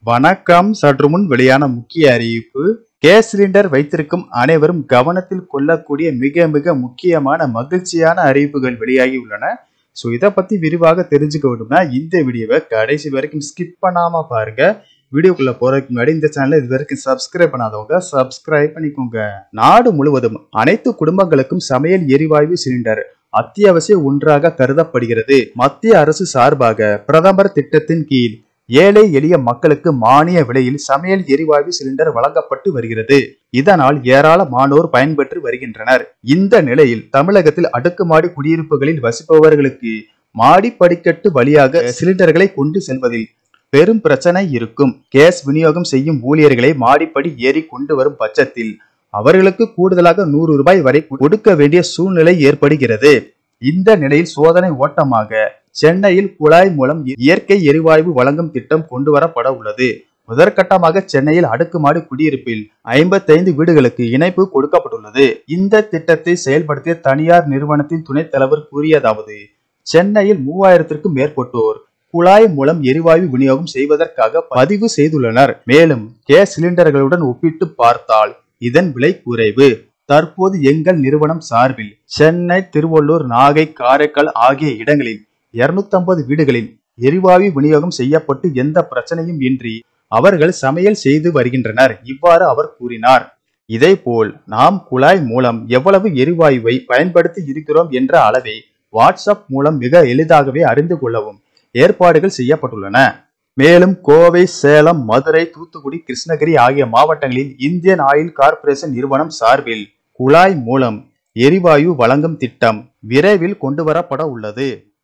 வணக்கம் சற்று முன் வெளியான முக்கிய அறிவிப்பு கேஸ் சிலிண்டர் வைத்திருக்கும் அனைவரும் கவனத்தில் கொள்ளக்கூடிய மிக மிக முக்கியமான மகிழ்ச்சியான அறிவிப்புகள் வெளியாகி உள்ளன ஸோ இதை பத்தி விரிவாக தெரிஞ்சுக்க வேண்டும்னா இந்த வீடியோவை கடைசி வரைக்கும் ஸ்கிப் பண்ணாம பாருங்க வீடியோக்குள்ள போறதுக்கு முன்னாடி இந்த சேனலை இது வரைக்கும் சப்ஸ்கிரைப் பண்ணாதவங்க சப்ஸ்கிரைப் பண்ணிக்கோங்க நாடு முழுவதும் அனைத்து குடும்பங்களுக்கும் சமையல் எரிவாயு சிலிண்டர் அத்தியாவசிய ஒன்றாக கருதப்படுகிறது மத்திய அரசு சார்பாக பிரதமர் திட்டத்தின் கீழ் ஏழை எளிய மக்களுக்கு மானிய விலையில் சமையல் எரிவாயு சிலிண்டர் வழங்கப்பட்டு வருகிறது இதனால் ஏராளமானோர் பயன்பெற்று வருகின்றனர் இந்த நிலையில் தமிழகத்தில் அடுக்குமாடி குடியிருப்புகளில் வசிப்பவர்களுக்கு மாடி படிக்கட்டு வழியாக சிலிண்டர்களை கொண்டு செல்வதில் பெரும் பிரச்சனை இருக்கும் கேஸ் விநியோகம் செய்யும் ஊழியர்களை மாடிப்படி ஏறி கொண்டு வரும் பட்சத்தில் அவர்களுக்கு கூடுதலாக நூறு ரூபாய் வரை கொடுக்க வேண்டிய சூழ்நிலை ஏற்படுகிறது இந்த நிலையில் சோதனை ஓட்டமாக சென்னையில் குழாய் மூலம் இயற்கை எரிவாயு வழங்கும் திட்டம் கொண்டு வரப்பட உள்ளது முதற்கட்டமாக சென்னையில் அடுக்குமாடி குடியிருப்பில் ஐம்பத்தைந்து வீடுகளுக்கு இணைப்பு கொடுக்கப்பட்டுள்ளது இந்த திட்டத்தை செயல்படுத்திய தனியார் நிறுவனத்தின் துணைத் தலைவர் கூறியதாவது சென்னையில் மூவாயிரத்திற்கும் மேற்பட்டோர் குழாய் மூலம் எரிவாயு விநியோகம் செய்வதற்காக பதிவு செய்துள்ளனர் மேலும் கேஸ் சிலிண்டர்களுடன் ஒப்பிட்டு பார்த்தால் இதன் விலை குறைவு தற்போது எங்கள் நிறுவனம் சார்பில் சென்னை திருவள்ளூர் நாகை காரைக்கால் ஆகிய இடங்களில் இருநூத்தி வீடுகளில் எரிவாயு விநியோகம் செய்யப்பட்டு எந்த பிரச்சனையும் இன்றி அவர்கள் சமையல் செய்து வருகின்றனர் இவ்வாறு அவர் கூறினார் இதேபோல் நாம் குழாய் மூலம் எவ்வளவு எரிவாயுவை பயன்படுத்தி இருக்கிறோம் என்ற அளவை வாட்ஸ்அப் மூலம் மிக எளிதாகவே அறிந்து கொள்ளவும் ஏற்பாடுகள் செய்யப்பட்டுள்ளன மேலும் கோவை சேலம் மதுரை தூத்துக்குடி கிருஷ்ணகிரி ஆகிய மாவட்டங்களில் இந்தியன் ஆயில் கார்ப்பரேஷன் நிறுவனம் சார்பில் குழாய் மூலம் எரிவாயு வழங்கும் திட்டம் விரைவில் கொண்டு வரப்பட உள்ளது